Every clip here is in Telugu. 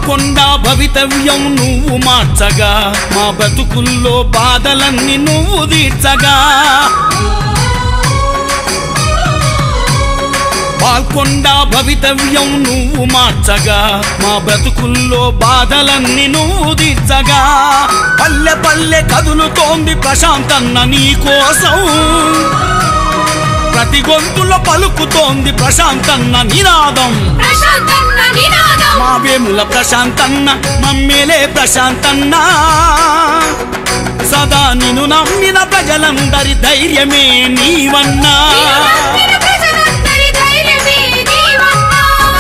పాల్కొండ భవితవ్యం నువ్వు మార్చగా మా బతుకుల్లో బాధలన్నీ నువ్వు తీర్చగా పాల్కొండ భవితవ్యం నువ్వు మార్చగా మా బ్రతుకుల్లో బాధలన్నీ నువ్వు తీర్చగా పల్లె పల్లె కదులుతోంది ప్రశాంతన్న నీ కోసం ప్రతి గొంతులో పలుకుతోంది ప్రశాంతన్న నినాదం ప్రశాంతన్న నినాదం మా వేముల ప్రశాంతన్న మమ్మేలే ప్రశాంతన్న సదా నిన్ను నమ్మిన ప్రజలందరి ధైర్యమే నీవన్నా నిన్ను నమ్మిన ప్రజలందరి ధైర్యమే నీవన్నా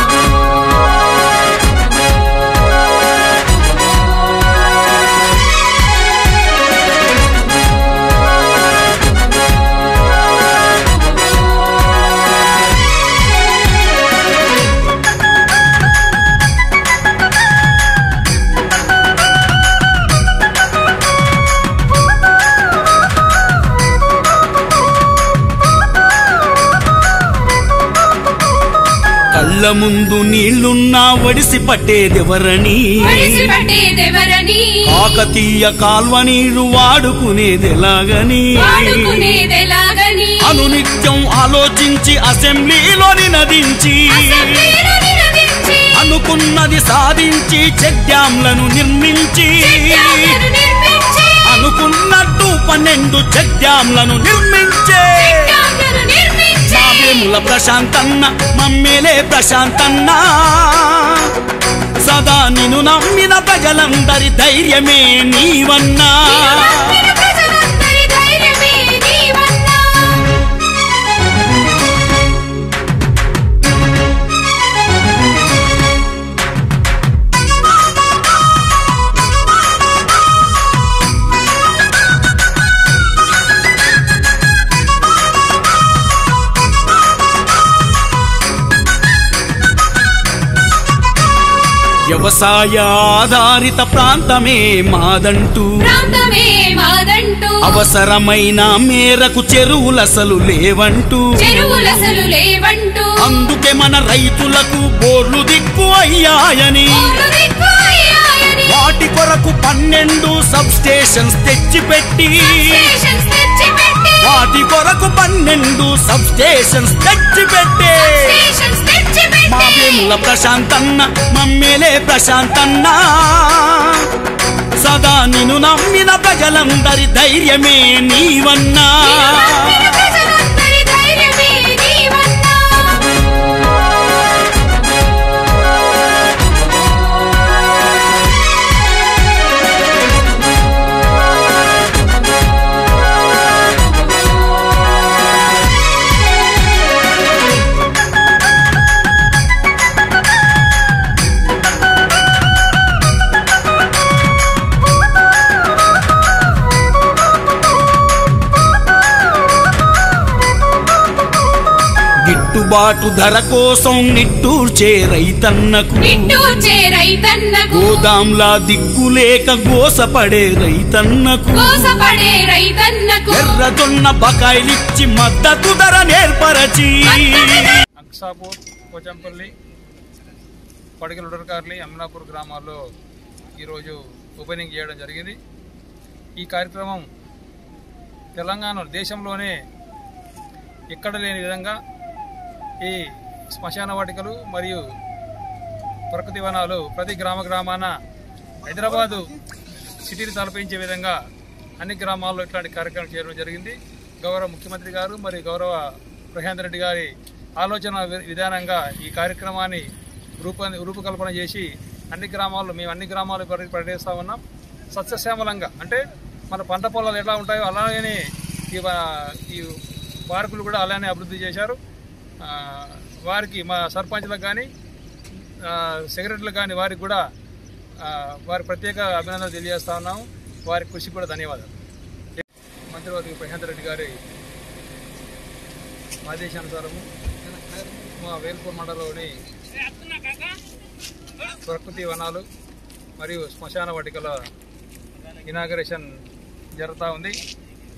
కళ్ళ ముందు నీళ్లున్నా ఒడిసి పట్టేదెవరని విడిచిపెట్టేదెవరని కాకతీయ కాల్వ నీళ్లు వాడుకునేదెలాగని వాడుకునేదెలాగని అనునిత్యం ఆలోచించి అసెంబ్లీలో నినదించి అసెంబ్లీలో నిలదించి అనుకున్నది సాధించి చెక్ డ్యాంలను నిర్మించి డ్యాంలను నిర్మించి అనుకున్నట్టు పన్నెండు చెక్ డ్యాంలను నిర్మించే డ్యాంలను నిర్మించి మా వేముల ప్రశాంతన్న మమ్మేలే ప్రశాంతన్న సదా నిన్ను నమ్మిన ప్రజలందరి ధైర్యమే నీవన్నా నిన్ను నమ్మిన ప్రజలందరి ధైర్యమే నీవన్నా వ్యవసాయ ఆధారిత ప్రాంతమే మాదంటూ ప్రాంతమే మాదంటూ అవసరమైన మేరకు చెరువులసలు లేవంటూ చెరువులసలు లేవంటూ అందుకే మన రైతులకు బోర్లు దిక్కు అయ్యాయని ఊరు దిక్కు అయ్యాయని వాటి కొరకు పన్నెండు సబ్ స్టేషన్స్ తెచ్చిపెట్టి స్టేషన్స్ తెచ్చిపెట్టి వాటి కొరకు పన్నెండు సబ్ స్టేషన్స్ తెచ్చిపెట్టే స్టేషన్స్ మా తెచ్చిపెట్టి వేముల ప్రశాంతన్న మమ్మేలే ప్రశాంతన్న సదా నిన్ను నమ్మిన ప్రజలందరి ధైర్యమే నీవన్నా నిన్ను నమ్మిన ప్రజలందరి ధైర్యమే నీవన్నా గిట్టుబాటు ధర కోసం నిట్టూర్చే రైతన్నకు నిట్టూర్చే రైతన్నకు గోదాంలా దిక్కులేక గోసపడే రైతన్నకు కోసపడే రైతన్నకు ఎర్రజొన్న బకాయిలిచ్చి మద్దతు ధర నేర్పరచి అంక్సాపూర్ పోచంపల్లి పడిగల ఉడరకార్లి అమ్మినాపూర్ గ్రామాల్లో ఈరోజు ఓపెనింగ్ చేయడం జరిగింది ఈ కార్యక్రమం తెలంగాణ దేశంలోనే ఎక్కడ లేని విధంగా ఈ శ్మశాన వాటికలు మరియు ప్రకృతి వనాలు ప్రతి గ్రామ గ్రామాన హైదరాబాదు సిటీని తలపించే విధంగా అన్ని గ్రామాల్లో ఇట్లాంటి కార్యక్రమం చేయడం జరిగింది గౌరవ ముఖ్యమంత్రి గారు మరియు గౌరవ ప్రశాంత్ రెడ్డి గారి ఆలోచన వి- విధానంగా ఈ కార్యక్రమాన్ని రూప రూపకల్పన చేసి అన్ని గ్రామాల్లో మేము అన్ని గ్రామాలు పర్య- పర్యటిస్తూ ఉన్నాం సస్యశ్యామలంగా అంటే మన పంట పొలాలు ఎట్లా ఉంటాయో అలాగే ఈ వా- ఈ పార్కులు కూడా అలానే అభివృద్ధి చేశారు ఆ, వారికి మా సర్పంచ్లకు కానీ సెక్రటరీలకు కానీ వారికి కూడా ఆ, వారి ప్రత్యేక అభినందనలు తెలియజేస్తా ఉన్నాము వారి కృషికి కూడా ధన్యవాదాలు మంత్రివర్గ ప్రశాంత్ రెడ్డి గారి ఆదేశానుసారము మా వేల్పూర్ మండలంలోని ప్రకృతి వనాలు మరియు శ్మశాన వాటికల ఇనాగరేషన్ జరుగుతూ ఉంది